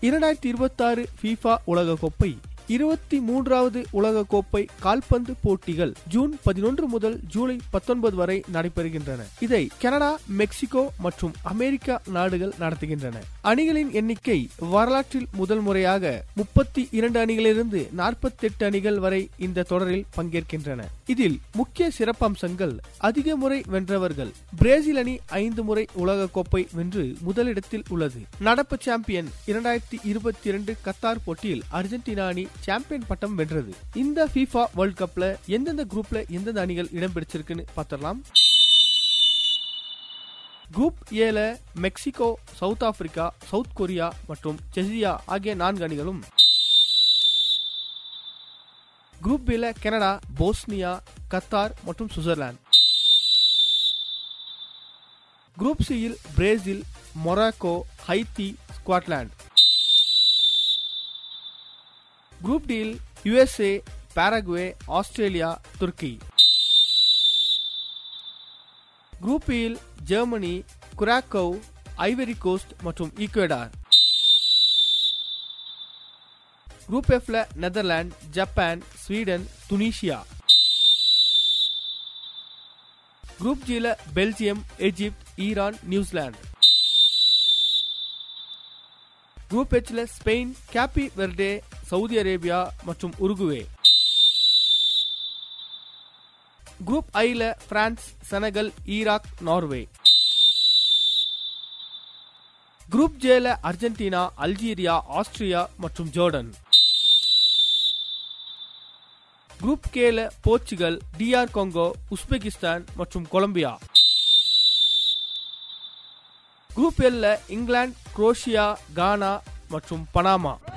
இரண்டாயிரத்தி இருபத்தி ஆறு ஃபீஃபா உலகக்கோப்பை இருபத்தி மூன்றாவது உலகக்கோப்பை கால்பந்து போட்டிகள் ஜூன் பதினொன்று முதல் ஜூலை பத்தொன்பது வரை நடைபெறுகின்றன இதை கனடா மெக்சிகோ மற்றும் அமெரிக்கா நாடுகள் நடத்துகின்றன அணிகளின் எண்ணிக்கை வரலாற்றில் முதல் முறையாக முப்பத்தி இரண்டு அணிகளிலிருந்து நாற்பத்தி எட்டு அணிகள் வரை இந்த தொடரில் பங்கேற்கின்றன இதில் முக்கிய சிறப்பம்சங்கள் அதிக முறை வென்றவர்கள் பிரேசில் அணி ஐந்து முறை உலகக்கோப்பை வென்று முதலிடத்தில் உள்ளது நடப்பு சாம்பியன் இரண்டாயிரத்தி இருபத்தி இரண்டு கத்தார் போட்டியில் அர்ஜென்டினா அணி சாம்பியன் பட்டம் வென்றது இந்த FIFA வேர்ல்ட் கப்ல எந்தெந்த குரூப்ல எந்தெந்த அணிகள் இடம் பிடிச்சிருக்குன்னு பார்த்தரலாம் குரூப் ஏல Mexico South Africa South Korea மற்றும் செசியா ஆகிய நான்கு அணிகளும் குரூப் பில கனடா போஸ்னியா கத்தார் மற்றும் சுவிட்சர்லாந்து குரூப் சியில் Brazil Morocco Haiti Scotland group டியில் USA Paraguay Australia Turkey group இல் ஜெர்மனி குராக்கோவ் ஐவரி கோஸ்ட் மற்றும் ஈக்வேடார் குரூப் எஃப்ல Netherlands Japan Sweden Tunisia group ஜில Belgium Egypt Iran New Zealand group எச்ல Spain Cape Verde Saudi Arabia மற்றும் Uruguay group ஐல France Senegal Iraq Norway group ஜேல Argentina Algeria Austria மற்றும் Jordan group கேல Portugal DR Congo Uzbekistan மற்றும் Colombia group எல்ல England Croatia கானா மற்றும் பனாமா